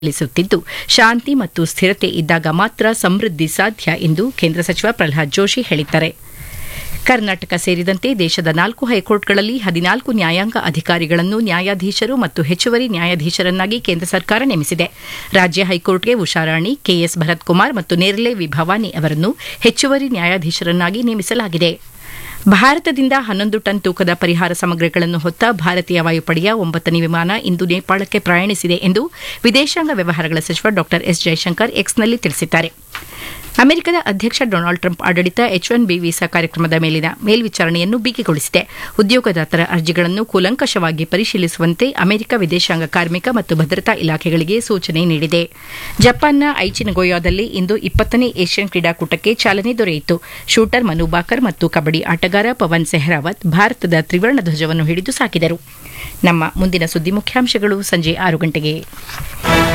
ಪಾಲಿಸುತ್ತಿದ್ದು ಶಾಂತಿ ಮತ್ತು ಸ್ಥಿರತೆ ಇದ್ದಾಗ ಮಾತ್ರ ಸಮೃದ್ಧಿ ಸಾಧ್ಯ ಎಂದು ಕೇಂದ್ರ ಸಚಿವ ಪ್ರಹ್ಲಾದ್ ಜೋಶಿ ಹೇಳಿದ್ದಾರೆ ಕರ್ನಾಟಕ ಸೇರಿದಂತೆ ದೇಶದ ನಾಲ್ಕು ಹೈಕೋರ್ಟ್ಗಳಲ್ಲಿ ಹದಿನಾಲ್ಕು ನ್ಯಾಯಾಂಗ ಅಧಿಕಾರಿಗಳನ್ನು ನ್ಯಾಯಾಧೀಶರು ಮತ್ತು ಹೆಚ್ಚುವರಿ ನ್ಯಾಯಾಧೀಶರನ್ನಾಗಿ ಕೇಂದ್ರ ಸರ್ಕಾರ ನೇಮಿಸಿದೆ ರಾಜ್ಯ ಹೈಕೋರ್ಟ್ಗೆ ಉಷಾರಾಣಿ ಕೆಎಸ್ ಭರತ್ ಕುಮಾರ್ ಮತ್ತು ನೇರ್ಲೆ ವಿ ಭವಾನಿ ಅವರನ್ನು ಹೆಚ್ಚುವರಿ ನ್ಯಾಯಾಧೀಶರನ್ನಾಗಿ ನೇಮಿಸಲಾಗಿದೆ ಭಾರತದಿಂದ ಹನ್ನೊಂದು ಟನ್ ತೂಕದ ಪರಿಹಾರ ಸಾಮಗ್ರಿಗಳನ್ನು ಹೊತ್ತ ಭಾರತೀಯ ವಾಯುಪಡೆಯ ಒಂಬತ್ತನೇ ವಿಮಾನ ಇಂದು ನೇಪಾಳಕ್ಕೆ ಪ್ರಯಾಣಿಸಿದೆ ಎಂದು ವಿದೇಶಾಂಗ ವ್ಯವಹಾರಗಳ ಸಚಿವ ಡಾ ಎಸ್ ಜೈಶಂಕರ್ ಎಕ್ಸ್ನಲ್ಲಿ ತಿಳಿಸಿದ್ದಾರೆ ಅಮೆರಿಕದ ಅಧ್ಯಕ್ಷ ಡೊನಾಲ್ಡ್ ಟ್ರಂಪ್ ಆಡಳಿತ ಎಚ್ ಒನ್ ಬಿ ವೀಸಾ ಕಾರ್ಯಕ್ರಮದ ಮೇಲಿನ ಮೇಲ್ವಿಚಾರಣೆಯನ್ನು ಬಿಗಿಗೊಳಿಸಿದೆ ಉದ್ಯೋಗದಾತರ ಅರ್ಜಿಗಳನ್ನು ಕೂಲಂಕಷವಾಗಿ ಪರಿಶೀಲಿಸುವಂತೆ ಅಮೆರಿಕ ವಿದೇಶಾಂಗ ಕಾರ್ಮಿಕ ಮತ್ತು ಭದ್ರತಾ ಇಲಾಖೆಗಳಿಗೆ ಸೂಚನೆ ನೀಡಿದೆ ಜಪಾನ್ನ ಐಚಿ ನಗೋಯಾದಲ್ಲಿ ಇಂದು ಇಪ್ಪತ್ತನೇ ಏಷ್ಯನ್ ಕ್ರೀಡಾಕೂಟಕ್ಕೆ ಚಾಲನೆ ದೊರೆಯಿತು ಶೂಟರ್ ಮನು ಬಾಕರ್ ಮತ್ತು ಕಬಡ್ಡಿ ಆಟಗಾರ ಪವನ್ ಸೆಹ್ರಾವತ್ ಭಾರತದ ತ್ರಿವರ್ಣ ಧ್ವಜವನ್ನು ಹಿಡಿದು ಸಾಕಿದರು ನಮ್ಮ ಮುಂದಿನ ಸುದ್ದಿ ಮುಖ್ಯಾಂಶಗಳು ಸಂಜೆ ಆರು ಗಂಟೆಗೆ